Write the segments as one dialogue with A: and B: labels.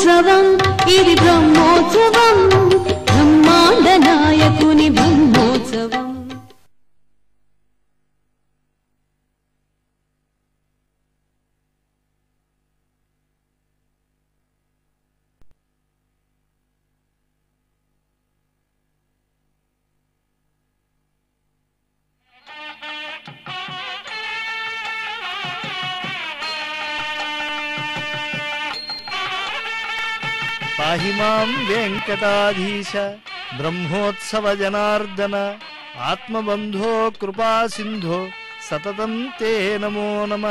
A: బ్రహ్మోత్సవం ఇది బ్రహ్మోత్సవం బ్రహ్మాండ నాయకుని బ్రహ్మోత్సవం
B: పాహి మాం వెంకటాధీశ బ్రహ్మోత్సవ జనార్దన ఆత్మబంధో కృపా సింధో సతతం తే నమో నమ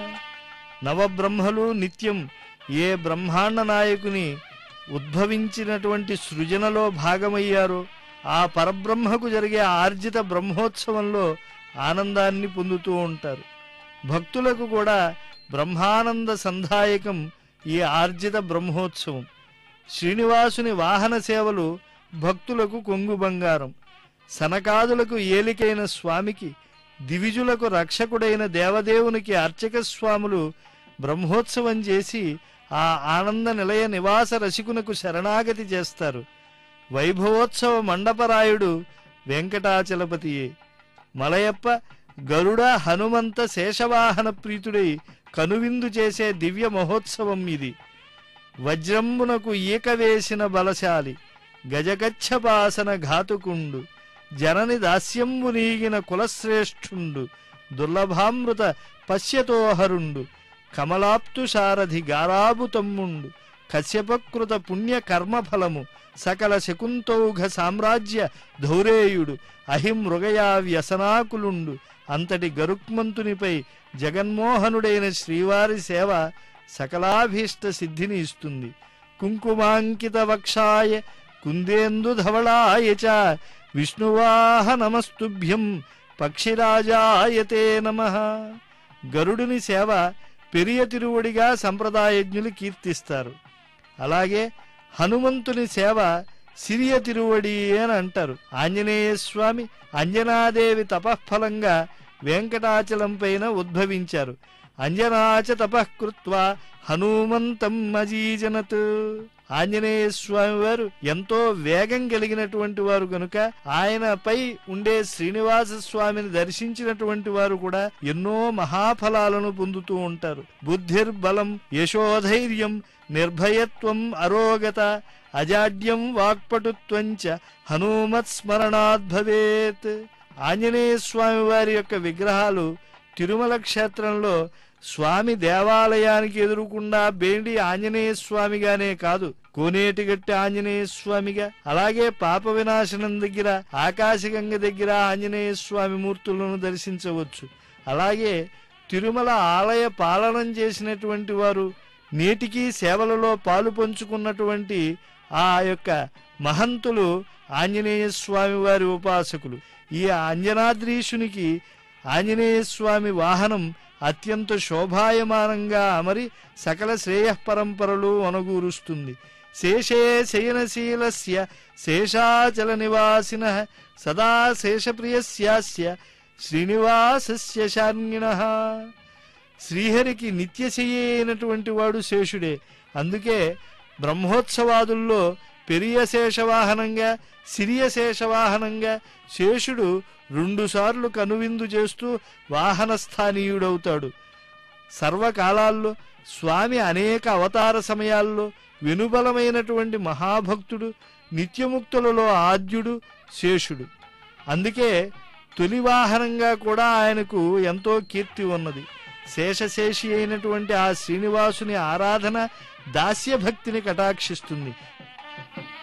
B: నవబ్రహ్మలు నిత్యం ఏ బ్రహ్మాండ నాయకుని ఉద్భవించినటువంటి సృజనలో భాగమయ్యారో ఆ పరబ్రహ్మకు జరిగే ఆర్జిత బ్రహ్మోత్సవంలో ఆనందాన్ని పొందుతూ ఉంటారు భక్తులకు కూడా బ్రహ్మానంద సంధాయకం ఈ ఆర్జిత బ్రహ్మోత్సవం శ్రీనివాసుని వాహన సేవలు భక్తులకు కొంగు బంగారం సనకాదులకు ఏలికైన స్వామికి దివిజులకు రక్షకుడైన దేవదేవునికి అర్చక స్వాములు బ్రహ్మోత్సవం చేసి ఆ ఆనంద నిలయ నివాస రసికునకు శరణాగతి చేస్తారు వైభవోత్సవ మండపరాయుడు వెంకటాచలపతియే మలయప్ప గరుడ హనుమంత శేషవాహన ప్రీతుడై కనువిందు చేసే దివ్య మహోత్సవం ఇది వజ్రంబునకు ఈక వేసిన బలశాలి గజగచ్చపాసన ఘాతుకుండు జనని దాస్యంబు నీగిన కులశ్రేష్ఠుండు దుర్లభామృత పశ్యతోహరుండు కమలాప్తు సారథి గారాబు తమ్ముండు కశ్యపకృత పుణ్య కర్మఫలము సకల శకుంతౌఘ సామ్రాజ్య ధౌరేయుడు అహిమృగయా వ్యసనాకులుండు అంతటి గరుక్మంతునిపై జగన్మోహనుడైన శ్రీవారి సేవ సకలాభీష్ట సిద్ధిని ఇస్తుంది కుంకుమాంకిత వక్షాయ కుందేందు ధవళాయ చ విష్ణువాహ నమస్తుభ్యం పక్షిరాజాయతే నమ గరుడుని సేవ పెరియ తిరువడిగా సంప్రదాయజ్ఞులు కీర్తిస్తారు అలాగే హనుమంతుని సేవ సిరియ తిరువడి అని అంటారు ఆంజనేయ స్వామి అంజనాదేవి తపఃఫలంగా వెంకటాచలం పైన ఉద్భవించారు అంజనాచ తపఃకృత్వా హనుమంతం అజీజనత్ ఆంజనేయ స్వామి వారు ఎంతో వేగం కలిగినటువంటి వారు గనుక ఆయనపై ఉండే శ్రీనివాస స్వామిని దర్శించినటువంటి వారు కూడా ఎన్నో మహాఫలాలను పొందుతూ ఉంటారు బుద్ధిర్బలం యశోధైర్యం నిర్భయత్వం అరోగత అజాడ్యం వాక్పటుత్వంచ హనుమత్ స్మరణాద్ భవేత్ ఆంజనేయ స్వామి వారి యొక్క విగ్రహాలు తిరుమల క్షేత్రంలో స్వామి దేవాలయానికి ఎదురుకుండా బేండి ఆంజనేయ స్వామిగానే కాదు కోనేటిగట్టి ఆంజనేయ స్వామిగా అలాగే పాప వినాశనం దగ్గర ఆకాశగంగ దగ్గర ఆంజనేయ స్వామి మూర్తులను దర్శించవచ్చు అలాగే తిరుమల ఆలయ పాలనం చేసినటువంటి వారు నేటికి సేవలలో పాలు పంచుకున్నటువంటి ఆ యొక్క మహంతులు ఆంజనేయ స్వామి వారి ఉపాసకులు ఈ అంజనాద్రీషునికి ఆంజనేయ స్వామి వాహనం అత్యంత శోభాయమానంగా అమరి సకల శ్రేయఃపరంపరలు అనుగూరుస్తుంది శేషే శయనశీలస్య శేషాచల నివాసిన సదా శేషప్రియస్యాస్య శ్రీనివాసస్య శార్ణిణ శ్రీహరికి నిత్యశయ్య అయినటువంటి వాడు శేషుడే అందుకే బ్రహ్మోత్సవాదుల్లో పెరియ శేషవాహనంగా సిరియ శేషవాహనంగా శేషుడు రెండుసార్లు కనువిందు చేస్తూ వాహనస్థానీయుడవుతాడు సర్వకాలాల్లో స్వామి అనేక అవతార సమయాల్లో వెనుబలమైనటువంటి మహాభక్తుడు నిత్యముక్తులలో ఆద్యుడు శేషుడు అందుకే తొలి వాహనంగా కూడా ఆయనకు ఎంతో కీర్తి ఉన్నది శేషశేషి అయినటువంటి ఆ శ్రీనివాసుని ఆరాధన దాస్య భక్తిని కటాక్షిస్తుంది